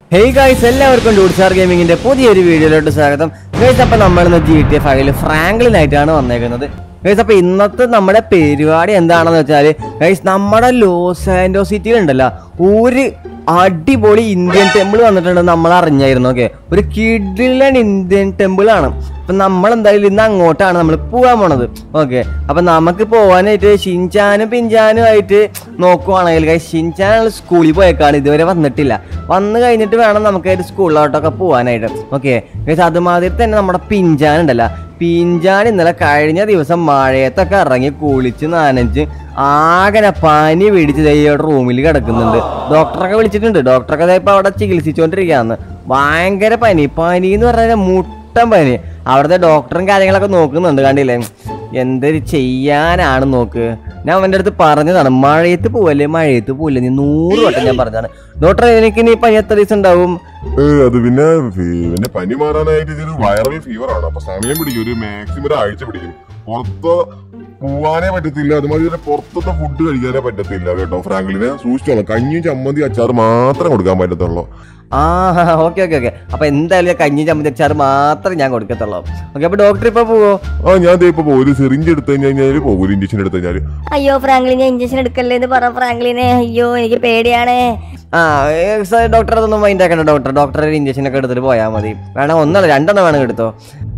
Hey guys എല്ലാവർക്കും ഡൂഡ്സാർ ഗെയിമിങ്ങിന്റെ പുതിയൊരു വീഡിയോയിലോട്ട് സ്വാഗതം ഗൈസ് അപ്പൊ നമ്മൾ ഇന്ന് ജി ടി ഫൈവില് ഫ്രാങ്ക്ലിനായിട്ടാണ് വന്നേക്കുന്നത് ഗൈസ് അപ്പൊ ഇന്നത്തെ നമ്മുടെ പരിപാടി എന്താണെന്ന് വെച്ചാല് ഗൈസ് നമ്മുടെ ലോസ് ആൻഡോസ് സിറ്റിയിൽ ഉണ്ടല്ലോ ഒരു അടിപൊളി ഇന്ത്യൻ ടെമ്പിൾ വന്നിട്ടുണ്ട് നമ്മൾ അറിഞ്ഞായിരുന്നു ഓക്കെ ഒരു കിഡിലൻ ഇന്ത്യൻ ടെമ്പിൾ ആണ് അപ്പൊ നമ്മൾ എന്തായാലും ഇന്ന് അങ്ങോട്ടാണ് നമ്മൾ പോകാൻ പോണത് ഓക്കെ അപ്പൊ നമുക്ക് പോകാനായിട്ട് ഷിൻചാനും പിഞ്ചാനും ആയിട്ട് നോക്കുവാണെങ്കിൽ ഗൈസ് ഷിൻചാൻ സ്കൂളിൽ പോയേക്കാണ് ഇതുവരെ വന്നിട്ടില്ല വന്നു കഴിഞ്ഞിട്ട് വേണം നമുക്കായിട്ട് സ്കൂളിലോട്ടൊക്കെ പോകാനായിട്ട് ഓക്കെ ഗൈസ് അതുമാതിരി തന്നെ നമ്മുടെ പിഞ്ചാൻ ഉണ്ടല്ലോ പിഞ്ചാൻ ഇന്നലെ കഴിഞ്ഞ ദിവസം മഴയത്തൊക്കെ ഇറങ്ങി കുളിച്ച് നനഞ്ഞ് ആകെ പനി പിടിച്ച് ദൈവയുടെ റൂമിൽ കിടക്കുന്നുണ്ട് ഡോക്ടറൊക്കെ വിളിച്ചിട്ടുണ്ട് ഡോക്ടറൊക്കെ ദേ ഇപ്പൊ അവിടെ ചികിത്സിച്ചുകൊണ്ടിരിക്കുകയാണ് ഭയങ്കര പനി പനി എന്ന് പറഞ്ഞാൽ മുട്ടൻ പനി അവിടുത്തെ ഡോക്ടറും കാര്യങ്ങളൊക്കെ നോക്കുന്നുണ്ട് കണ്ടില്ലേ എന്തൊരു ചെയ്യാനാണ് നോക്ക് ഞാൻ അവൻ്റെ അടുത്ത് പറഞ്ഞതാണ് മഴയത്ത് പോവല്ലേ മഴയത്ത് പോവില്ല നീ നൂറ് വട്ടം ഞാൻ പറഞ്ഞതാണ് ഡോക്ടർ എനിക്ക് ഇനി പനി എത്ര ദിവസം ഉണ്ടാവും ഏ, അത് പിന്നെ ഫീ- പിന്നെ പനി മാറാനായിട്ട് ഇതൊരു വൈറൽ ഫീവർ ആണ് അപ്പൊ സമയം പിടിക്കും ഒരു മാക്സിമം ഒരു ആഴ്ച പിടിക്കും പുറത്ത് പോവാനേ പറ്റത്തില്ല അതുമാതിരി തന്നെ പുറത്തത്തെ ഫുഡ് കഴിക്കാനേ പറ്റത്തില്ല കേട്ടോ ഫ്രാങ്ക്ലിനെ സൂക്ഷിച്ചോളാം കഞ്ഞിയും ചമ്മന്തി അച്ചാർ മാത്രം കൊടുക്കാൻ പറ്റത്തുള്ളൂ ആ ഓക്കെ ഓക്കെ ഓക്കെ അപ്പൊ എന്തായാലും ഞാൻ കഞ്ഞി ചമ്മന്തി അച്ചാർ മാത്രമേ ഞാൻ കൊടുക്കത്തുള്ളൂ ഓക്കെ അപ്പൊ ഡോക്ടർ ഇപ്പൊ പോവോ ആ ഞാൻ ദേ ഇപ്പൊ പോകും ഒരു സിറിഞ്ച് എടുത്തു കഴിഞ്ഞാൽ പോകും ഒരു ഇഞ്ചക്ഷൻ എടുത്തു കഴിഞ്ഞാൽ അയ്യോ ഫ്രാങ്ക്ലിനെ ഇഞ്ചക്ഷൻ എടുക്കല്ലേ എന്ന് പറ ഫ്രാങ്ക്ലിനെ അയ്യോ എനിക്ക് പേടിയാണ് ആ ഡോക്ടർ അതൊന്നും മൈൻഡ് ആക്കണ്ട ഡോക്ടർ ഡോക്ടർ ഒരു ഇഞ്ചക്ഷൻ ഒക്കെ എടുത്തിട്ട് പോയാൽ മതി വേണം ഒന്നല്ല രണ്ടെണ്ണം വേണം എടുത്തോ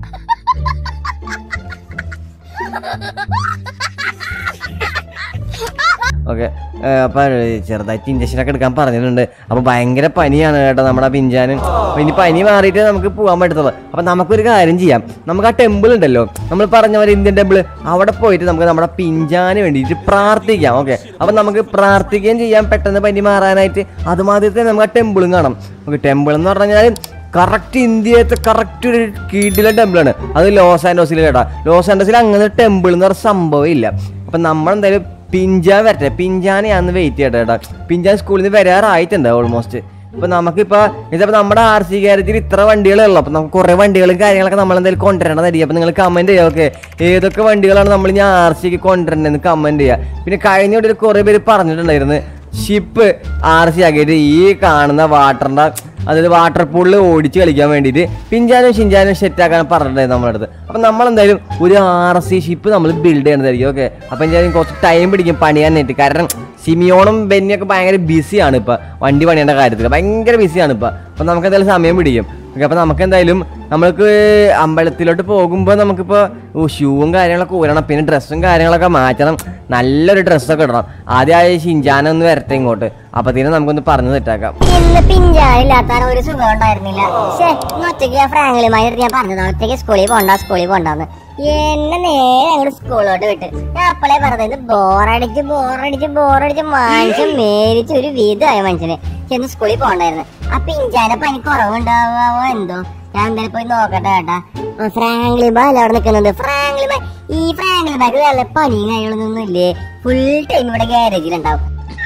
ഓക്കെ അപ്പൊ ചെറുതായിട്ട് ഇഞ്ചക്ഷൻ ഒക്കെ എടുക്കാൻ പറഞ്ഞിട്ടുണ്ട് അപ്പൊ ഭയങ്കര പനിയാണ് കേട്ടോ നമ്മുടെ പിഞ്ചാനും അപ്പൊ ഇനി പനി മാറിയിട്ട് നമുക്ക് പോകാൻ പറ്റത്തുള്ളൂ അപ്പൊ നമുക്കൊരു കാര്യം ചെയ്യാം നമുക്ക് ആ ടെമ്പിൾ ഉണ്ടല്ലോ നമ്മൾ പറഞ്ഞ പോലെ ഇന്ത്യൻ ടെമ്പിൾ അവിടെ പോയിട്ട് നമുക്ക് നമ്മുടെ പിഞ്ചാന് വേണ്ടിയിട്ട് പ്രാർത്ഥിക്കാം ഓക്കെ അപ്പൊ നമുക്ക് പ്രാർത്ഥിക്കുകയും ചെയ്യാം പെട്ടെന്ന് പനി മാറാനായിട്ട് അതുമാതിരി തന്നെ നമുക്ക് ആ ടെമ്പിളും കാണാം ഓക്കെ ടെമ്പിൾ എന്ന് പറഞ്ഞു കഴിഞ്ഞാൽ കറക്റ്റ് ഇന്ത്യത്തെ കറക്റ്റ് ഒരു കീടിലെ ടെമ്പിളാണ് അത് ലോസ് ആൻഡോസിൽ കേട്ടോ ലോസ് ആൻഡോസിൽ അങ്ങനെ ടെമ്പിൾ എന്ന് പറഞ്ഞ സംഭവം ഇല്ല അപ്പൊ നമ്മൾ എന്തായാലും പിഞ്ചാൻ വരട്ടെ പിഞ്ചാനെ അന്ന് വെയിറ്റ് ചെയ്യട്ടെ കേട്ടോ പിഞ്ചാൻ സ്കൂളിൽ നിന്ന് വരാറായിട്ടുണ്ട് ഓൾമോസ്റ്റ് അപ്പൊ നമുക്കിപ്പോ ഇതിപ്പോ നമ്മുടെ ആർ സി ഗാരേജിൽ ഇത്ര വണ്ടികളേ ഉള്ളൂ അപ്പൊ നമുക്ക് കുറെ വണ്ടികളും കാര്യങ്ങളൊക്കെ നമ്മൾ എന്തായാലും കൊണ്ടുവരേണ്ടതായിരിക്കും അപ്പൊ നിങ്ങൾ കമന്റ് ചെയ്യുക ഓക്കെ ഏതൊക്കെ വണ്ടികളാണ് നമ്മൾ ഇനി ആർ സിക്ക് കൊണ്ടുവരേണ്ടതെന്ന് കമന്റ് ചെയ്യുക പിന്നെ കഴിഞ്ഞ വീട്ടിൽ കുറെ പേര് പറഞ്ഞിട്ടുണ്ടായിരുന്നു ഷിപ്പ് ആർ സി ആക്കിയിട്ട് ഈ കാണുന്ന വാട്ടറിന്റെ അതായത് വാട്ടർ പൂളിൽ ഓടിച്ച് കളിക്കാൻ വേണ്ടിയിട്ട് പിഞ്ചാനും ഷിഞ്ചാനും സെറ്റ് ആക്കാൻ പറഞ്ഞിട്ടുണ്ടായിരുന്നു നമ്മുടെ അടുത്ത് അപ്പം നമ്മൾ എന്തായാലും ഒരു ആർ സി ഷിപ്പ് നമ്മൾ ബിൽഡ് ചെയ്യണതായിരിക്കും ഓക്കെ അപ്പം എന്തായാലും കുറച്ച് ടൈം പിടിക്കും പണിയാനായിട്ട് കാരണം സിമിയോണും ബെന്നിയൊക്കെ ഭയങ്കര ബിസിയാണ് ഇപ്പം വണ്ടി പണിയേണ്ട കാര്യത്തിൽ ഭയങ്കര ബിസിയാണ് ഇപ്പം അപ്പം നമുക്ക് എന്തായാലും സമയം പിടിക്കും ഓക്കെ അപ്പം നമുക്ക് എന്തായാലും നമ്മൾക്ക് അമ്പലത്തിലോട്ട് പോകുമ്പോൾ നമുക്കിപ്പോൾ ഷൂവും കാര്യങ്ങളൊക്കെ ഊരണം പിന്നെ ഡ്രസ്സും കാര്യങ്ങളൊക്കെ മാറ്റണം നല്ലൊരു ഡ്രസ്സൊക്കെ ഇടണം ആദ്യമായി ഷിഞ്ചാനൊന്ന് വരട്ടെ ഇങ്ങോട്ട് അപ്പത്തേനും നമുക്കൊന്ന് പറഞ്ഞു സെറ്റാക്കാം ഇന്ന് പിഞ്ചാനില്ലാത്ത ഒരു സുഖം ഉണ്ടായിരുന്നില്ല പക്ഷേ ഇന്ന് ഒറ്റയ്ക്ക് ഞാൻ ഫ്രാങ്ക്ലിയുമായി ഞാൻ പറഞ്ഞതാ ഒറ്റയ്ക്ക് സ്കൂളിൽ പോണ്ട സ്കൂളിൽ പോണ്ടെന്ന് എന്നെ നേരെ അങ്ങോട്ട് സ്കൂളിലോട്ട് വിട്ട് ഞാൻ അപ്പോഴേ പറഞ്ഞത് ഇത് ബോറടിച്ച് ബോറടിച്ച് ബോറടിച്ച് മനുഷ്യൻ മേടിച്ച് ഒരു വിധമായ മനുഷ്യന് ചെന്ന് സ്കൂളിൽ പോണ്ടായിരുന്നു ആ പിഞ്ചാനെ പനി കുറവുണ്ടാവോ എന്തോ ഞാൻ എന്തായാലും പോയി നോക്കട്ടെ കേട്ടാ ഫ്രാങ്ക്ലി ബാ അല്ല അവിടെ നിൽക്കുന്നത് ഫ്രാങ്ക്ലി ബാ ഈ ഫ്രാങ്ക്ലി ബാക്ക് നല്ല പനിയും കാര്യങ്ങളൊന്നും ഇല്ലേ ഫുൾ ടൈം ഇവിടെ ഗ്യാരേജിലുണ്ടാവും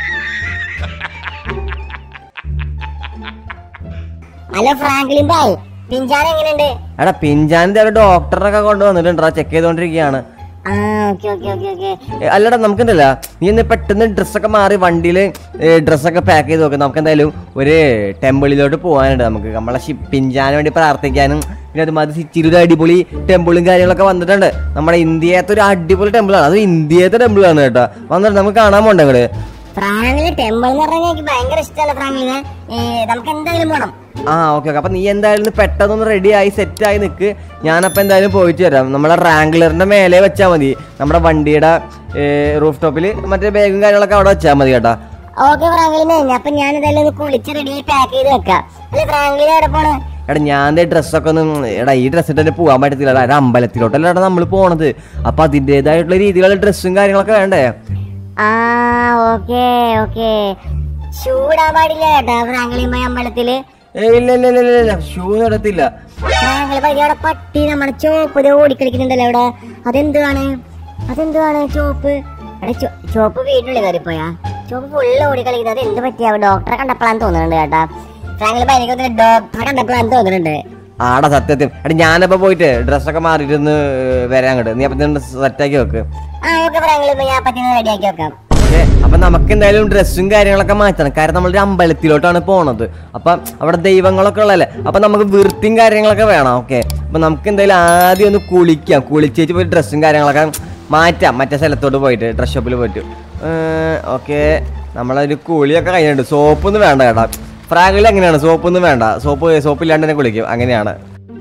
ഹലോ ഫ്രാങ്ക്ലിൻ ബായ് പിഞ്ചാൻ എങ്ങനെയുണ്ട് എടാ പിഞ്ചാനിന്റെ ഒരു ഡോക്ടറൊക്കെ കൊണ്ടുവന്നിട്ടുണ്ട് ചെക്ക് ചെയ്തോണ്ടിരിക്കുകയാണ് ആ ഓക്കെ ഓക്കെ ഓക്കെ ഓക്കെ ഏ, അല്ലടാ നമുക്കുണ്ടല്ല നീ ഒന്ന് പെട്ടെന്ന് ഡ്രസ്സൊക്കെ മാറി വണ്ടിയിൽ ഡ്രസ്സൊക്കെ പാക്ക് ചെയ്ത് നോക്കാം നമുക്ക് എന്തായാലും ഒരു ടെമ്പിളിലോട്ട് പോകാനുണ്ട് നമുക്ക് നമ്മളെ ഷി- പിഞ്ചാന് വേണ്ടി പ്രാർത്ഥിക്കാനും പിന്നെ അതുമാതിരി സിറ്റിയിൽ ഒരു അടിപൊളി ടെമ്പിളും കാര്യങ്ങളൊക്കെ വന്നിട്ടുണ്ട് നമ്മുടെ ഇന്ത്യത്തെ ഒരു അടിപൊളി ടെമ്പിളാണ് അത് ഇന്ത്യത്തെ ടെമ്പിളാണ് കേട്ടോ വന്നിട്ട് നമുക്ക് കാണാൻ പോണ്ടേ അങ്ങോട്ട് ഫ്രാങ്ക്ലി ടെമ്പിൾ എന്ന് പറഞ്ഞാൽ എനിക്ക് ഭയങ്കര ഇഷ്ടമല്ല ഫ്രാങ്ക്ലിനെ ഏ, നമുക്ക് എന്തായാലും പോണം ആ ഓക്കെ ഓക്കെ അപ്പൊ നീ എന്തായാലും ഒന്ന് പെട്ടെന്നൊന്ന് റെഡി ആയി സെറ്റ് ആയി നിൽക്ക് ഞാനപ്പോൾ എന്തായാലും പോയിട്ട് വരാം നമ്മളെ റാങ്ക്ലറിന്റെ മേലെ വെച്ചാൽ മതി നമ്മുടെ വണ്ടിയുടെ റൂഫ് ടോപ്പിൽ മറ്റേ ബാഗും കാര്യങ്ങളൊക്കെ അവിടെ വെച്ചാൽ മതി കേട്ടോ ഓക്കെ ഫ്രാങ്ക്ലിനെ അപ്പൊ ഞാൻ എന്തായാലും ഒന്ന് കുളിച്ച് റെഡി പാക്ക് ചെയ്ത് വെക്കാം അല്ലെ ഫ്രാങ്ക്ലിനെ എവിടെ പോണ് എടാ ഞാൻ ഡ്രസ്സൊക്കെ ഒന്ന് എടാ ഈ ഡ്രസ്സ് ഇട്ട് പോകാൻ പറ്റത്തില്ല ഒരു അമ്പലത്തിലോട്ടല്ല എടാ നമ്മൾ പോണത് അപ്പൊ അതിൻ്റെതായിട്ടുള്ള രീതിയിലുള്ള ഡ്രസ്സും കാര്യങ്ങളൊക്കെ വേണ്ടേ ആ ഓക്കെ ഓക്കെ ചൂടാൻ പാടില്ല കേട്ടാ ഫ്രാങ്ക്ലിൻ ബായ് അമ്പലത്തില് ഏയ് ഇല്ല ഇല്ല ഇല്ല ഇല്ല, ഇല്ല ഷൂ നടത്തില്ല ഫ്രാങ്ക്ലി ബായ് അവിടെ പട്ടി നമ്മുടെ ചോപ്പ് ഇത് ഓടിക്കളിക്കുന്നുണ്ടല്ലോ അവിടെ അതെന്തുവാണ് അതെന്തുവാണ് ചോപ്പ് എടാ ചോ- ചോപ്പ് വീട്ടിനുള്ളിൽ കയറിപ്പോയാ ചോപ്പ് ഫുള്ള് ഓടിക്കളിക്കുന്നത് അത് എന്ത് പറ്റിയാ ഡോക്ടറെ കണ്ടപ്പോഴാന്ന് തോന്നുന്നുണ്ട് കേട്ടാ ഫ്രാങ്ക്ലി ബായ് എനിക്ക് തോന്നുന്നു ഡോക്ടറെ കണ്ടപ്പോഴാന്ന് തോന്നുന്നുണ്ട് ആടാ സത്യത്തിൽ എടാ ഞാനപ്പോ പോയിട്ട് ഡ്രസ്സൊക്കെ മാറിയിട്ട് ഒന്ന് വരാൻ അങ്ങോട്ട് നീ അപ്പൊ സെറ്റാക്കി വെക്ക് ആ ഓക്കെ ഫ്രാങ്ക്ലി ബായ് ഞാൻ പറ്റുന്നത് റെഡിയാക്കി വെക്കാം ഓക്കെ അപ്പൊ അപ്പൊ നമുക്ക് എന്തായാലും ഡ്രസ്സും കാര്യങ്ങളൊക്കെ മാറ്റണം കാരണം നമ്മളൊരു അമ്പലത്തിലോട്ടാണ് പോണത് അപ്പൊ അവിടെ ദൈവങ്ങളൊക്കെ ഉള്ളതല്ലേ അപ്പൊ നമുക്ക് വൃത്തിയും കാര്യങ്ങളൊക്കെ വേണം ഓക്കെ അപ്പൊ നമുക്ക് എന്തായാലും ആദ്യം ഒന്ന് കുളിക്കാം കുളിച്ചേച്ച് പോയി ഡ്രസ്സും കാര്യങ്ങളൊക്കെ മാറ്റാം മറ്റേ സ്ഥലത്തോട്ട് പോയിട്ട് ഡ്രസ് ഷോപ്പിൽ പോയിട്ട് ഓക്കെ നമ്മളൊരു കുളിയൊക്കെ കഴിഞ്ഞിട്ടുണ്ട് സോപ്പൊന്നും വേണ്ട കേട്ടാ ഫ്രാഗിൽ എങ്ങനെയാണ് സോപ്പൊന്നും വേണ്ട സോപ്പ് സോപ്പ് ഇല്ലാണ്ട് തന്നെ കുളിക്കും അങ്ങനെയാണ്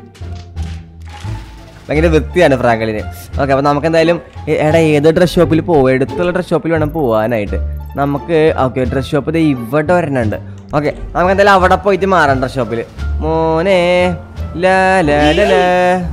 ഭയങ്കര വൃത്തിയാണ് ഫ്രാങ്കലിന് ഓക്കെ അപ്പോൾ നമുക്ക് എന്തായാലും എ- എടാ ഏത് ഡ്രസ് ഷോപ്പിൽ പോവും എടുത്തുള്ള ഡ്രസ് ഷോപ്പിൽ വേണം പോവാനായിട്ട് നമുക്ക് ഓക്കെ ഡ്രസ് ഷോപ്പ് ദേ ഇവിടെ ഒരെണ്ണുണ്ട് ഓക്കെ നമുക്ക് എന്തായാലും അവിടെ പോയിട്ട് മാറാം ഡ്രസ് ഷോപ്പിൽ മോനെ ലാ ലാ ലാ ലാ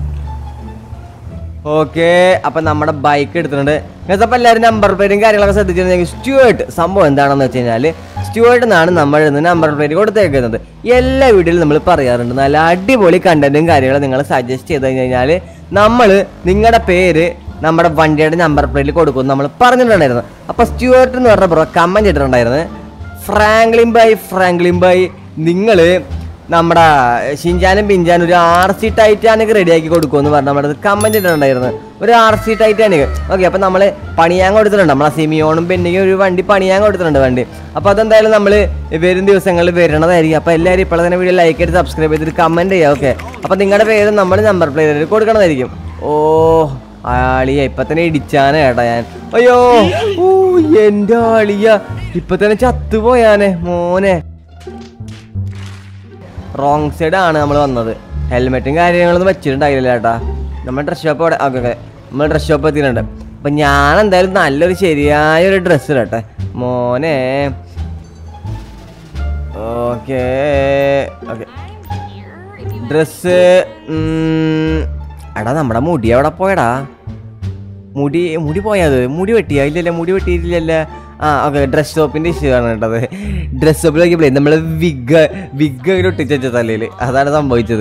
ഓക്കെ അപ്പൊ നമ്മുടെ ബൈക്ക് എടുത്തിട്ടുണ്ട് ഇങ്ങനത്തെ അപ്പൊ എല്ലാവരും നമ്പർ പ്ലേറ്റും കാര്യങ്ങളൊക്കെ ശ്രദ്ധിച്ചിട്ടുണ്ടെങ്കിൽ സ്റ്റുവേർട്ട് സംഭവം എന്താണെന്ന് വെച്ച് കഴിഞ്ഞാൽ സ്റ്റുവേർട്ട് എന്നാണ് നമ്മൾ ഇന്ന് നമ്പർ പ്ലേറ്റ് കൊടുത്തേക്കുന്നത് എല്ലാ വീഡിയോയിലും നമ്മൾ പറയാറുണ്ട് നല്ല അടിപൊളി കണ്ടന്റും കാര്യങ്ങളും നിങ്ങൾ സജസ്റ്റ് ചെയ്ത് കഴിഞ്ഞാൽ നമ്മൾ നിങ്ങളുടെ പേര് നമ്മുടെ വണ്ടിയുടെ നമ്പർ പ്ലേറ്റിൽ കൊടുക്കും നമ്മൾ പറഞ്ഞിട്ടുണ്ടായിരുന്നു അപ്പൊ സ്റ്റുവേർട്ട് എന്ന് പറഞ്ഞ ബ്രോ കമന്റ് ഇട്ടിട്ടുണ്ടായിരുന്നു ഫ്രാങ്ക്ലിൻ ബൈ ഫ്രാങ്ക്ലിൻ ബൈ നിങ്ങൾ നമ്മുടെ ഷിൻജാനും പിഞ്ചാനും ഒരു ആർ സി ടൈറ്റാനിക് റെഡിയാക്കി കൊടുക്കുമെന്ന് പറഞ്ഞ് നമ്മുടെ കമന്റ് ഇട്ടിട്ടുണ്ടായിരുന്നു ഒരു ആർ സി ടൈറ്റാനിക് ഓക്കെ അപ്പം നമ്മൾ പണിയാൻ കൊടുത്തിട്ടുണ്ട് നമ്മളെ സിമിയോണും പെണ്ണിക്കും ഒരു വണ്ടി പണിയാൻ കൊടുത്തിട്ടുണ്ട് വണ്ടി അപ്പോൾ അതെന്തായാലും നമ്മൾ വരും ദിവസങ്ങളിൽ വരണതായിരിക്കും അപ്പോൾ എല്ലാവരും ഇപ്പോൾ തന്നെ വീഡിയോ ലൈക്ക് ചെയ്ത് സബ്സ്ക്രൈബ് ചെയ്തിട്ട് കമൻറ്റ് ചെയ്യുക ഓക്കെ അപ്പോൾ നിങ്ങളുടെ പേര് നമ്മൾ നമ്പർ പ്ലേറ്റിൽ കൊടുക്കണതായിരിക്കും ഓ ആളിയ ഇപ്പൊ തന്നെ ഇടിച്ചാനേ ഏട്ടാ ഞാൻ അയ്യോ ഓ എന്റെ ആളിയ ഇപ്പൊ തന്നെ ചത്തുപോയാനെ മോനെ റോങ് സൈഡ് ആണ് നമ്മൾ വന്നത് ഹെൽമെറ്റും കാര്യങ്ങളൊന്നും വെച്ചിട്ടുണ്ടായില്ല ചേട്ടാ നമ്മൾ ഡ്രസ് ഷോപ്പ് അവിടെ ഓക്കെ ഓക്കെ നമ്മൾ ഡ്രസ് ഷോപ്പ് എത്തിയിട്ടുണ്ട് അപ്പം ഞാൻ എന്തായാലും നല്ലൊരു ശരിയായ ഒരു ഡ്രസ്സ് ഇടട്ടെ മോനെ ഓക്കെ ഓക്കെ ഡ്രസ്സ് എടാ നമ്മുടെ മുടി എവിടെ പോയടാ മുടി മുടി പോയത് മുടി വെട്ടിയാ ഇല്ലല്ല മുടി വെട്ടിയിട്ടില്ലല്ല ആ ഓക്കെ ഡ്രസ് ഷോപ്പിന്റെ ഇഷ്യൂ ആണ് കേട്ടത് ഡ്രസ് ഷോപ്പിൽ നോക്കിയപ്പോഴേ നമ്മള് വിഗ് വിഗ് അങ്ങനെ ഒട്ടിച്ച് വെച്ച തലയിൽ അതാണ് സംഭവിച്ചത്